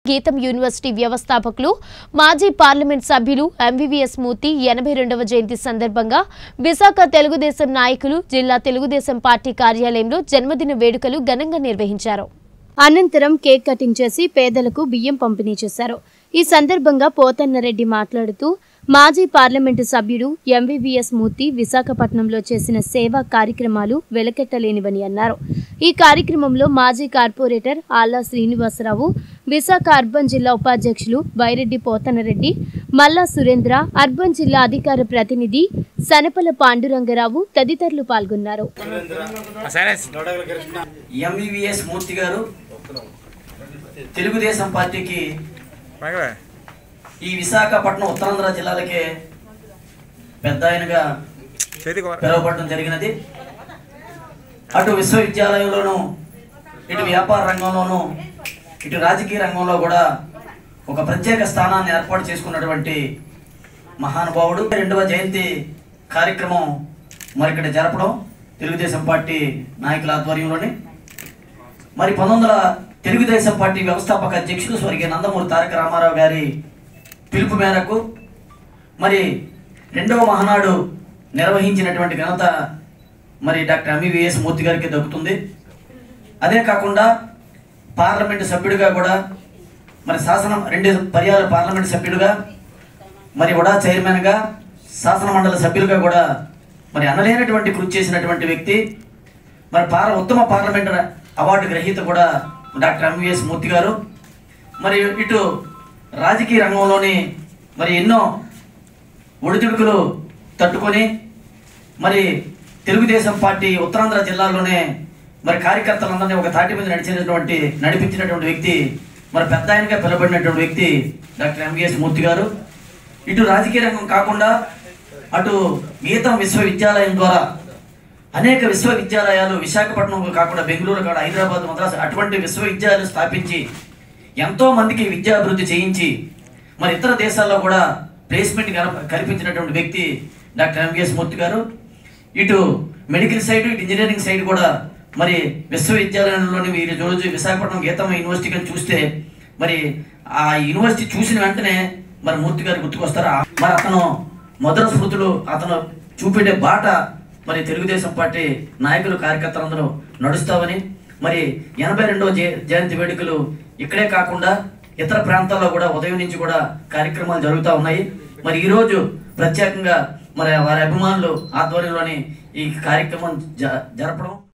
గీతం యూనివర్సిటీ వ్యవస్థాపకులు మాజీ పార్లమెంట్ సభ్యులు ఎంవీవీఎస్ మూర్తి ఎనభై రెండవ జయంతి సందర్భంగా విశాఖ తెలుగుదేశం నాయకులు జిల్లా తెలుగుదేశం పార్టీ కార్యాలయంలో జన్మదిన వేడుకలు ఘనంగా నిర్వహించారు అనంతరం కేక్ కటింగ్ చేసి పేదలకు బియ్యం పంపిణీ చేశారు ఈ సందర్భంగా పోతన్నరెడ్డి మాట్లాడుతూ మాజీ పార్లమెంటు సభ్యుడు ఎంవీవీఎస్ మూర్తి విశాఖపట్నంలో చేసిన సేవా కార్యక్రమాలు వెలకెట్టలేనివని అన్నారు ఈ కార్యక్రమంలో మాజీ కార్పొరేటర్ ఆల్లా శ్రీనివాసరావు విశాఖ అర్బన్ జిల్లా ఉపాధ్యక్షులు బైరెడ్డి పోతనరెడ్డి మల్లా సురేంద్ర అర్బన్ జిల్లా అధికార ప్రతినిధి సనపల పాండురంగరావు తదితరులు పాల్గొన్నారు సరే ఎంవివిఎస్ మూర్తి గారు తెలుగుదేశం పార్టీకి బాగా ఈ విశాఖపట్నం ఉత్తరాంధ్ర జిల్లాలకే పెద్ద ఆయనగా చేతి కూర పిలువబడడం జరిగినది అటు విశ్వవిద్యాలయంలోనూ ఇటు వ్యాపార రంగంలోనూ ఇటు రాజకీయ రంగంలో కూడా ఒక ప్రత్యేక స్థానాన్ని ఏర్పాటు చేసుకున్నటువంటి మహానుభావుడు రెండవ జయంతి కార్యక్రమం మరి ఇక్కడ జరపడం తెలుగుదేశం పార్టీ నాయకుల ఆధ్వర్యంలోని మరి పంతొమ్మిది వందల తెలుగుదేశం పార్టీ వ్యవస్థాపక అధ్యక్షులు స్వర్గీయ నందమూరి తారక రామారావు గారి పిలుపు మేరకు మరి రెండవ మహానాడు నిర్వహించినటువంటి ఘనత మరి డాక్టర్ ఎంవివిఎస్ మూర్తి గారికి దక్కుతుంది అదే కాకుండా పార్లమెంటు సభ్యుడిగా కూడా మరి శాసనం రెండు పర్యాల పార్లమెంటు సభ్యుడిగా మరి వడా చైర్మన్గా శాసన మండలి సభ్యులుగా కూడా మరి అనలేనటువంటి కృషి చేసినటువంటి వ్యక్తి మరి పార ఉత్తమ పార్లమెంట్ అవార్డు గ్రహీత కూడా డాక్టర్ ఎంవిఎస్ మూర్తి గారు మరి ఇటు రాజకీయ రంగంలోని మరి ఎన్నో ఒడిదుడుకులు తట్టుకొని మరి తెలుగుదేశం పార్టీ ఉత్తరాంధ్ర జిల్లాలోనే మరి కార్యకర్తలందరినీ ఒక తాటి మీద నడిచినటువంటి నడిపించినటువంటి వ్యక్తి మరి పెద్ద ఆయనగా పిలువబడినటువంటి వ్యక్తి డాక్టర్ ఎంవిఎస్ మూర్తి గారు ఇటు రాజకీయ రంగం కాకుండా అటు గీతం విశ్వవిద్యాలయం ద్వారా అనేక విశ్వవిద్యాలయాలు విశాఖపట్నంలో కాకుండా బెంగళూరు కాడ హైదరాబాద్ మద్రాసు అటువంటి విశ్వవిద్యాలయాలు స్థాపించి ఎంతో మందికి విద్యాభివృద్ధి చేయించి మరి ఇతర దేశాల్లో కూడా ప్లేస్మెంట్ కల్ప- కల్పించినటువంటి వ్యక్తి డాక్టర్ ఎంవిఎస్ మూర్తి గారు ఇటు మెడికల్ సైడ్ ఇటు ఇంజనీరింగ్ సైడ్ కూడా మరి విశ్వవిద్యాలయంలోని మీరు రోజు విశాఖపట్నం గీతమ్మ యూనివర్సిటీ కానీ చూస్తే మరి ఆ యూనివర్సిటీ చూసిన వెంటనే మరి మూర్తి గారు గుర్తుకొస్తారు ఆ- మరి అతను మొదల స్మృతులు అతను చూపెట్టే బాట మరి తెలుగుదేశం పార్టీ నాయకులు కార్యకర్తలందరూ నడుస్తామని మరి ఎనభై రెండవ జయ- జయంతి వేడుకలు ఇక్కడే కాకుండా ఇతర ప్రాంతాల్లో కూడా ఉదయం నుంచి కూడా కార్యక్రమాలు జరుగుతూ ఉన్నాయి మరి ఈ రోజు ప్రత్యేకంగా మరి వారి అభిమానులు ఆధ్వర్యంలోని ఈ కార్యక్రమం జ- జరపడం